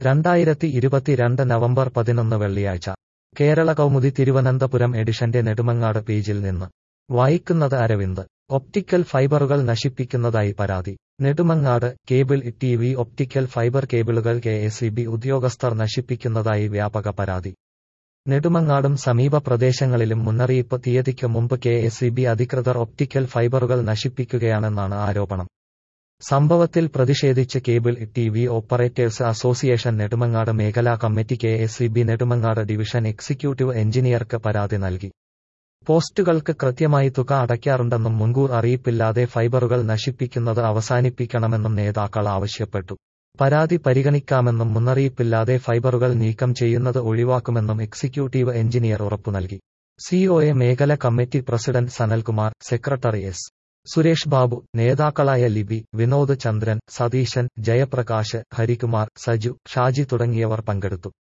രണ്ടായിരത്തി ഇരുപത്തിരണ്ട് നവംബർ പതിനൊന്ന് വെള്ളിയാഴ്ച കേരള കൗമുദി തിരുവനന്തപുരം എഡിഷന്റെ നെടുമങ്ങാട് പേജിൽ നിന്ന് വായിക്കുന്നത് അരവിന്ദ് ഒപ്റ്റിക്കൽ ഫൈബറുകൾ നശിപ്പിക്കുന്നതായി പരാതി Nedumangad cable T V optical fibre കേബിളുകൾ കെ എസ് ഇ ബി ഉദ്യോഗസ്ഥർ നശിപ്പിക്കുന്നതായി വ്യാപക പരാതി നെടുമങ്ങാടും സമീപ പ്രദേശങ്ങളിലും മുന്നറിയിപ്പ് തീയതിക്ക് മുമ്പ് കെ എസ് ഇ ബി അധികൃതർ ഒപ്റ്റിക്കൽ ഫൈബറുകൾ നശിപ്പിക്കുകയാണെന്നാണ് ആരോപണം സംഭവത്തിൽ പ്രതിഷേധിച്ച് cable T V operators association Nedumangad മേഖലാ committee K S E B Nedumangad division executive എഞ്ചിനീയർക്ക് പരാതി നൽകി പോസ്റ്റുകൾക്ക് കൃത്യമായി തുക അടയ്ക്കാറുണ്ടെന്നും മുൻകൂർ അറിയിപ്പില്ലാതെ ഫൈബറുകൾ നശിപ്പിക്കുന്നത് അവസാനിപ്പിക്കണമെന്നും നേതാക്കൾ ആവശ്യപ്പെട്ടു പരാതി പരിഗണിക്കാമെന്നും മുന്നറിയിപ്പില്ലാതെ ഫൈബറുകൾ നീക്കം ചെയ്യുന്നത് ഒഴിവാക്കുമെന്നും എക്സിക്യൂട്ടീവ് എഞ്ചിനീയർ ഉറപ്പു നൽകി സിഒഎ മേഖല committee president Sanalkumar secretary S Suresh Babu നേതാക്കളായ ലിബി വിനോദ് ചന്ദ്രൻ സതീശൻ ജയപ്രകാശ് ഹരികുമാർ സജു ഷാജി തുടങ്ങിയവർ പങ്കെടുത്തു